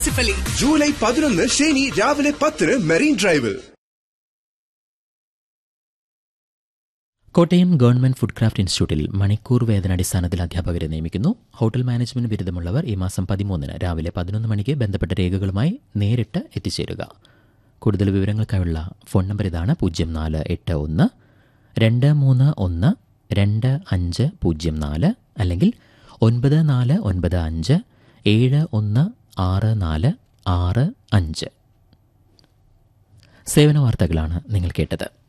മുനിസിപ്പലി July പതിനൊന്ന് ശനി രാവിലെ പത്തിന് മെറീൻ ഡ്രൈവിൽ കോട്ടയം ഗവൺമെന്റ് ഫുഡ് ക്രാഫ്റ്റ് ഇൻസ്റ്റിറ്റ്യൂട്ടിൽ മണിക്കൂർ വേതനാടിസ്ഥാനത്തിൽ അധ്യാപകരെ നിയമിക്കുന്നു ഹോട്ടൽ മാനേജ്മെന്റ് ബിരുദമുള്ളവർ ഈ മാസം പതിമൂന്നിന് രാവിലെ പതിനൊന്ന് മണിക്ക് ബന്ധപ്പെട്ട രേഖകളുമായി നേരിട്ട് എത്തിച്ചേരുക കൂടുതൽ വിവരങ്ങൾക്കായുള്ള ഫോൺ നമ്പർ ഇതാണ് പൂജ്യം നാല് എട്ട് ഒന്ന് രണ്ട് മൂന്ന് ഒന്ന് രണ്ട് അഞ്ച് പൂജ്യം നാല് അല്ലെങ്കിൽ ഒൻപത് നാല് ഒൻപത് അഞ്ച് ഏഴ് ഒന്ന് ആറ് നാല് ആറ് അഞ്ച് സേവന വാർത്തകളാണ് നിങ്ങൾ കേട്ടത്